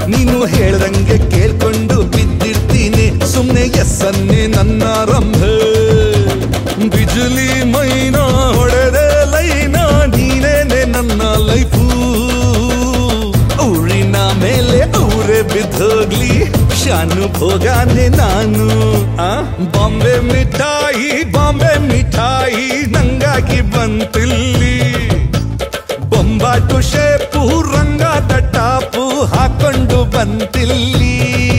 ನೀನು ಹೇಳ್ದಂಗೆ ಕೇಳ್ಕೊಂಡು ಬಿದ್ದಿರ್ತೀನಿ ಸುಮ್ನೆ ಎಸ್ ಅನ್ನೇ ನನ್ನ ರಂಭೆ ಬಿಜಲಿ ಮೈನ ಹೊಡೆದೆ ಲೈನ ನೀನೇನೆ ನನ್ನ ಲೈಫು ಊರಿನ ಮೇಲೆ ಊರೇ ಬಿದ್ದೋಗ್ಲಿ ಶಾನು ಭೋಗಾನೆ ನಾನು ಆ ಬಾಂಬೆ ಮಿಠಾಯಿ ಬಾಂಬೆ ಮಿಠಾಯಿ ನಂಗಾಗಿ ಬಂತಿಲ್ಲಿ ಬೊಂಬಾಟು ಶೇಪು ರಂಗಾದ ಟಾಪು ಹಾಕೊಂಡು ಬಂತಿಲ್ಲಿ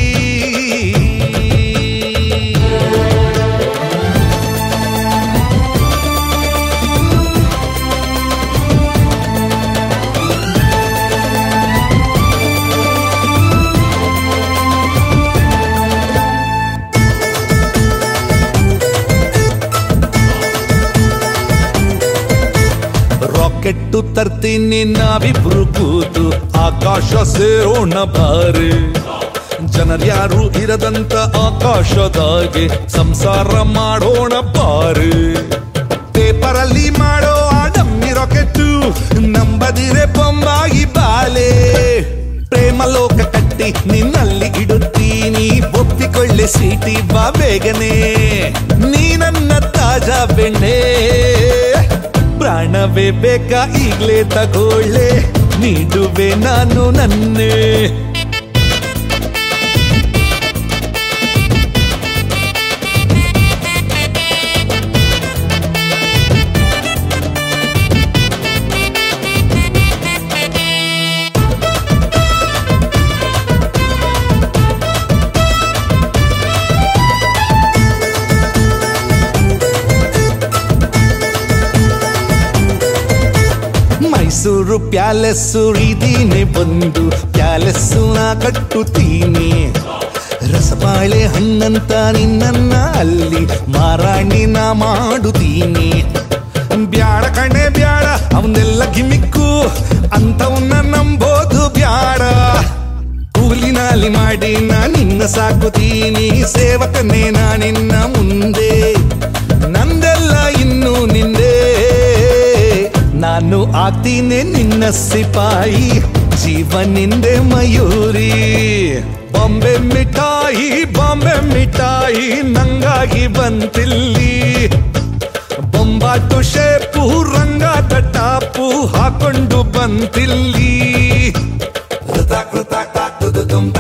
ರಾಕೆಟ್ಟು ತರ್ತೀನಿ ನಾವಿಬ್ರು ಕೂತು ಆಕಾಶ ಸೇರೋಣ ಬಾರಿ ಜನರ್ಯಾರು ಇರದಂತ ಆಕಾಶದಾಗೆ ಸಂಸಾರ ಮಾಡೋಣ ಬಾರಿ ಪೇಪರ್ ಅಲ್ಲಿ ಮಾಡೋ ಆ ಡಮ್ಮಿ ರಾಕೆಟ್ಟು ನಂಬದಿರೆ ಬೊಂಬಾಗಿ ಬಾಲೆ ಪ್ರೇಮ ಲೋಕ ಕಟ್ಟಿ ನಿನ್ನಲ್ಲಿ ಇಡುತ್ತೀನಿ ಒಪ್ಪಿಕೊಳ್ಳೆ ಸೀಟಿ ಬಾ ಬೇಗನೆ ನೀ ನನ್ನ ತಾಜಾ ಬೆಣ್ಣೆ ಪ್ರಾಣವೇ ಬೇಕಾ ಈಗ್ಲೇ ತಗೊಳ್ಳೆ ನೀಡುವೆ ನಾನು ನನ್ನೇ ಮೈಸೂರು ಪ್ಯಾಲೆಸ್ಸು ಇದೀನೆ ಬಂದು ಪ್ಯಾಲೆಸ್ಸು ನಾ ಕಟ್ಟುತ್ತೀನಿ ರಸಬಾಳೆ ಹಣ್ಣಂತ ನಿನ್ನನ್ನ ಅಲ್ಲಿ ಮಾರಾಣಿನ ಮಾಡುತ್ತೀನಿ ಬ್ಯಾಡ ಕಣೆ ಬ್ಯಾಡ ಅವನ್ನೆಲ್ಲ ಗಿಮಿಕ್ಕು ಅಂತವನ್ನ ನಂಬೋದು ಬ್ಯಾಡ ಕೂಲಿನಾಲಿ ಮಾಡಿ ನಾ ನಿನ್ನ ಸಾಕುತ್ತೀನಿ ಸೇವಕನೇ ನಾ ನಿನ್ನ ಮುಂದೆ ನಂದೆಲ್ಲ ಇನ್ನು ನಿಂದೆ ನಾನು ಆಗ್ತೀನಿ ನಿನ್ನ ಸಿಪಾಯಿ ಜೀವನಿಂದೆ ಮಯೂರಿ ಬಾಂಬೆ ಮಿಠಾಯಿ ಬಾಂಬೆ ಮಿಠಾಯಿ ನಂಗಾಗಿ ಬಂತಿಲ್ಲಿ ಬೊಂಬಾಟು ಶೇಪು ರಂಗಾದ ಟಾಪು ಹಾಕೊಂಡು ಬಂತಿಲ್ಲಿ ಕೃತ ಕೃತ